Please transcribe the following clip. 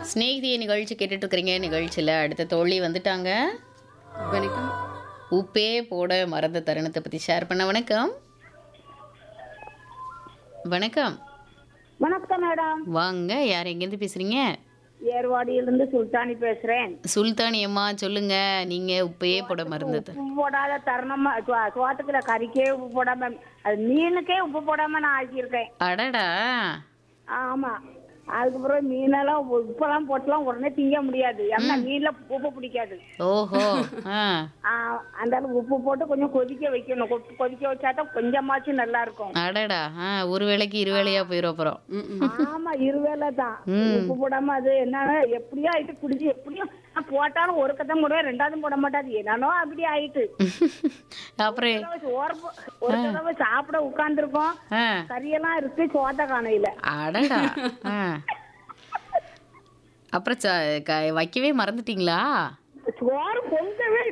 ஸ்நேகிதிய நிகழ்ச்சி கேட்டுட்டு இருக்கிறீங்க நிகழ்ச்சியில் அடுத்த தோழி வந்துட்டாங்க வணக்கம் உப்பே போட மறந்த தருணத்தை பற்றி ஷேர் பண்ண வணக்கம் வணக்கம் வணக்கம் மேடம் வாங்க யார் எங்கேருந்து பேசுறீங்க ஏர்வாடியிலிருந்து சுல்தானி பேசுறேன் சுல்தானி அம்மா சொல்லுங்க நீங்க உப்பையே போட மறந்தது உப்பு போடாத தருணமா சோ- சோத்துக்குள்ள கறிக்கே உப்பு போடாம அது மீனுக்கே உப்பு போடாம நான் ஆக்கியிருக்கேன் அடடா ஆமா அதுக்கப்புறம் மீனெல்லாம் உ- உப்பெல்லாம் போட்டுலாம் உடனே திங்க முடியாது ஏன்னா மீன்ல உப்பு பிடிக்காது ஓஹோ ஆ ஆ, அந்த அளவுக்கு உப்பு போட்டு கொஞ்சம் கொதிக்க வைக்கணும் கொ- கொதிக்க வச்சா தான் கொஞ்சமாச்சும் நல்லா இருக்கும் அடடா ஆ ஒரு வேளைக்கு இரு வேளையா போயிடும் அப்புறம் ஆமா இருவேளை தான் உப்பு போடாம அது என்னன்னா எப்படியோ ஆயிட்டு குடிச்சு எப்படியும் நான் போட்டாலும் ஒரு கதம் போடுவேன் ரெண்டாவது போட மாட்டாது என்னன்னோ அப்படி ஆயிட்டு அப்புறம் தடவை சோறு போ- ஒரு தடவை சாப்பிட உட்கார்ந்துருக்கோம் ஆ கறியெல்லாம் இருக்கு சோத்த காணையில அடடா ஆ அப்புறம் ச- க- வைக்கவே மறந்துட்டீங்களா சோறு பொங்கவே